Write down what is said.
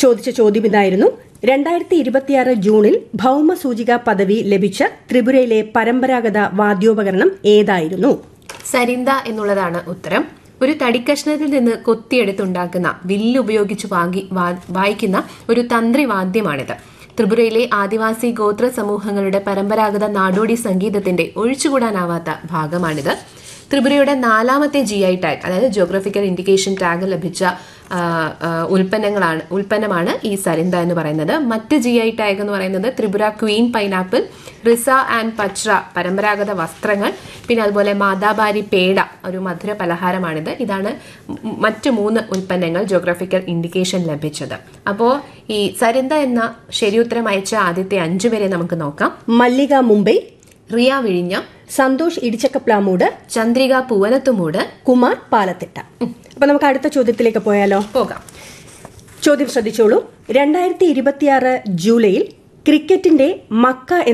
ചോദിച്ച ചോദ്യം ഇതായിരുന്നു രണ്ടായിരത്തി ഇരുപത്തിയാറ് ജൂണിൽ ഭൌമസൂചിക പദവി ലഭിച്ച ത്രിപുരയിലെ പരമ്പരാഗത വാദ്യോപകരണം ഏതായിരുന്നു സരിന്ദ എന്നുള്ളതാണ് ഉത്തരം ഒരു തടിക്കഷ്ണത്തിൽ നിന്ന് കൊത്തിയെടുത്തുണ്ടാക്കുന്ന വില്ല് ഉപയോഗിച്ച് വാങ്ങി വാ- വായിക്കുന്ന ഒരു തന്ത്രിവാദ്യമാണിത് ത്രിപുരയിലെ ആദിവാസി ഗോത്ര സമൂഹങ്ങളുടെ പരമ്പരാഗത നാടോടി സംഗീതത്തിന്റെ ഒഴിച്ചുകൂടാനാവാത്ത ഭാഗമാണിത് ത്രിപുരയുടെ നാലാമത്തെ ജി ഐ ടാഗ് അതായത് ജോഗ്രഫിക്കൽ ഇൻഡിക്കേഷൻ ടാഗ് ലഭിച്ച ആ, ആ, ഉൽപ്പന്നങ്ങളാണ് ഉൽപ്പന്നമാണ് ഈ സരിന്ദ എന്ന് പറയുന്നത് മറ്റ് ജി ഐ ടാഗ് എന്ന് പറയുന്നത് Tripura queen pineapple risa and pachra പരമ്പരാഗത വസ്ത്രങ്ങൾ പിന്നെ അതുപോലെ മാതാബാരി പേട ഒരു മധുര പലഹാരമാണിത് ഇതാണ് മ- മറ്റ് മൂന്ന് ഉൽപ്പന്നങ്ങൾ ജോഗ്രഫിക്കൽ ഇൻഡിക്കേഷൻ ലഭിച്ചത് അപ്പോൾ ഈ സരിന്ദ എന്ന ശരിയുത്തരം അയച്ച ആദ്യത്തെ അഞ്ചു പേരെ നമുക്ക് നോക്കാം മല്ലിക മുംബൈ റിയ വിഴിഞ്ഞ സന്തോഷ് ഇടിച്ചക്കപ്ലാമൂട് ചന്ദ്രിക പൂവനത്തുമൂട് കുമാർ പാലത്തിട്ട അപ്പൊ നമുക്ക് അടുത്ത ചോദ്യത്തിലേക്ക് പോയാലോ പോകാം ചോദ്യം ശ്രദ്ധിച്ചോളൂ രണ്ടായിരത്തി ഇരുപത്തിയാറ് ജൂലൈയിൽ ക്രിക്കറ്റിന്റെ മക്ക